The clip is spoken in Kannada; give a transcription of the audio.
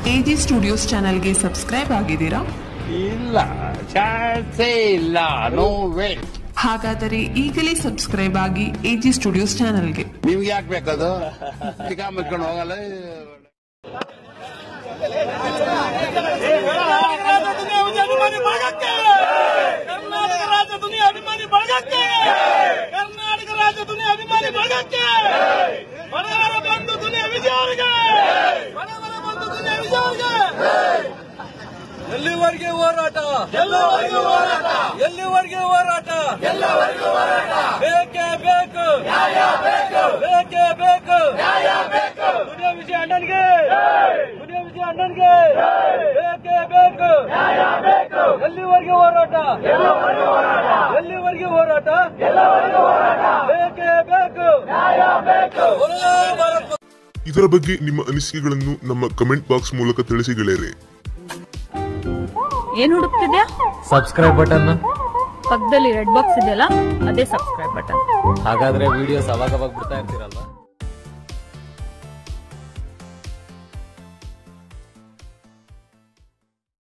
ಎಜಿ ಸ್ಟುಡಿಯೋಸ್ ಚಾನೆಲ್ಗೆ ಸಬ್ಸ್ಕ್ರೈಬ್ ಆಗಿದ್ದೀರಾ ಇಲ್ಲ ಚಾನ್ಸೇ ಇಲ್ಲ ನೋ ವೇ ಹಾಗಾದರೆ ಈಗಲೇ ಸಬ್ಸ್ಕ್ರೈಬ್ ಆಗಿ ಎಜಿ ಸ್ಟುಡಿಯೋಸ್ ಚಾನೆಲ್ಗೆ ನಿಮ್ಗೆ ಯಾಕೆ ಬೇಕದು ಚಿಕ್ಕ ಮುಚ್ಕೊಂಡು ಹೋಗಲ್ಲ ಕರ್ನಾಟಕ ರಾಜ್ಯ ದುನಿಯಾ ಅಭಿಮಾನಿ ಬಳಗಕ್ಕೆ ಕರ್ನಾಟಕ ರಾಜ್ಯ ದುನಿಯಾ ಅಭಿಮಾನಿ ಬಳಗಕ್ಕೆ ಬಡವರ ಬಂಧು ದುನಿಯಾ ವಿಜಯ ಅವರಿಗೆ ಬಡವರ ಬಂಧು ದುನಿಯಾ ವಿಜಯ ಅವರಿಗೆ ಎಲ್ಲಿವರೆಗೆ ಹೋರಾಟ ಎಲ್ಲವರೆಗೂ ಹೋರಾಟ ಎಲ್ಲಿವರೆಗೆ ಹೋರಾಟ ಎಲ್ಲವರೆಗೂ ಹೋರಾಟ ಬೇಕೇ ಬೇಕು ನ್ಯಾಯ ಬೇಕು ಬೇಕೇ ಬೇಕು ನ್ಯಾಯ ಬೇಕು ದುನಿಯಾ ವಿಜಯ ಅಣ್ಣನ್ಗೆ ದುನಿಯಾ ವಿಜಯ ಅಣ್ಣನ್ಗೆ ಬೇಕೇ ಬೇಕು ನ್ಯಾಯ ಬೇಕು ಎಲ್ಲಿವರೆಗೆ ಹೋರಾಟ ಎಲ್ಲವರೆಗೂ ಹೋರಾಟ ಎಲ್ಲಿವರೆಗೆ ಹೋರಾಟ ಎಲ್ಲವರೆಗೂ ಹೋರಾಟ ಬೇಕೇ ಬೇಕು ನ್ಯಾಯ ಬೇಕು ಭಾರತ್ ಇದರ ಬಗ್ಗೆ ನಿಮ್ಮ ಅನಿಸಿಕೆಗಳನ್ನು ನಮ್ಮ ಕಮೆಂಟ್ ಬಾಕ್ಸ್ ಮೂಲಕ ತಿಳಿಸಿ ಗೆಳೆಯರೆ ಏನ್ ಹುಡುಕ್ತಿದ್ಯಾ ಸಬ್ಸ್ಕ್ರೈಬ್ ಬಟನ್ ಪಕ್ಕದಲ್ಲಿ ರೆಡ್ ಬಾಕ್ಸ್ ಇದೆಯಲ್ಲ ಅದೇ ಸಬ್ಸ್ಕ್ರೈಬ್ ಬಟನ್ ಹಾಗಾದ್ರೆ ವಿಡಿಯೋಸ್ ಅವಾಗ ಅವಾಗ ಬಿಡ್ತಾ ಇರ್ತೀರಲ್ವಾ